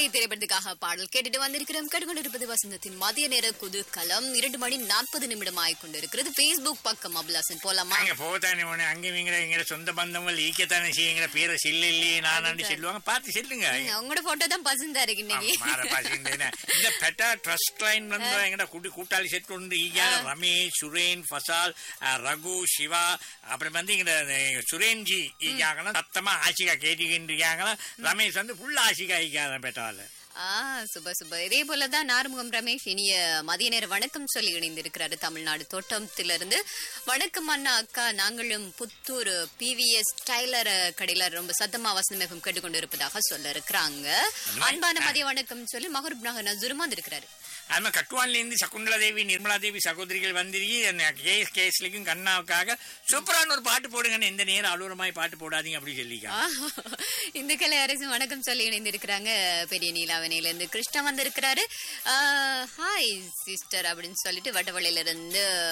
திரைப்படத்துக்காக பாடல் கேட்டுட்டு வந்திருக்கிறோம் கேட்டுக்கொண்டிருப்பது வசந்தத்தின் மதிய நேர குதூகலம் இரண்டு மணி நாற்பது நிமிடம் ஆகிக்கொண்டிருக்கிறது Facebook பக்கம் அபுலாசன் போலாமா அங்க போதானே உடனே அங்க இவங்க எங்க சொந்த பந்தங்கள் ஈக்கத்தானே செய்யுங்கிற பேரை செல்லு இல்லையே நான் சொல்லுவாங்க பார்த்து செல்லுங்க நீங்க உங்களோட போட்டோ தான் பசந்தா இருக்கு இன்னைக்கு மாறப்பாசிந்தேன இந்த பெட்டா ட்ரஸ்ட் லைன் வந்து எங்கட கூட்டி கூட்டாளி செட் உண்டு ஈயா ரமேஷ் சுரேன் ஃபசால் அஹ், ரகு சிவா அப்புறம் வந்து இங்க சுரேன்ஜி ஈக்காங்களாம் சத்தமா ஆசிகா கேட்டுக்கின்றிருக்காங்களாம் ரமேஷ் வந்து ஃபுல்லா ஆசிகா ஈக்காத பெட்டால ஆ சுப சுப இதே போலதான் நார்முகம் ரமேஷ் இனிய மதிய நேர வணக்கம் சொல்லி இணைந்திருக்கிறாரு தமிழ்நாடு தோட்டத்திலிருந்து வணக்கம் அண்ணா அக்கா நாங்களும் புத்தூர் பிவிஎஸ் டைலர் கடையில ரொம்ப சத்தமா வசந்தமேகம் கேட்டுக்கொண்டு இருப்பதாக சொல்ல இருக்கிறாங்க அன்பான மதிய வணக்கம் சொல்லி மகரூப் நகர் நசுருமா இருக்கிறாரு அது மாதிரி கட்டுவான்ல இருந்து சகுந்தலா தேவி நிர்மலா தேவி சகோதரிகள் வந்திருக்கி கேஸ் கேஸ்லிக்கும் கண்ணாவுக்காக சூப்பரான ஒரு பாட்டு போடுங்கன்னு எந்த நேரம் அலுவலமாய் பாட்டு போடாதீங்க அப்படி சொல்லிக்கா ஆ, இந்த கலை அரசு வணக்கம் சொல்லி இணைந்திருக்கிறாங்க பெரிய நீலாவணையில இருந்து கிருஷ்ணா வந்திருக்கிறாரு ஹாய் சிஸ்டர் அப்படின்னு சொல்லிட்டு வட்டவளையில இருந்து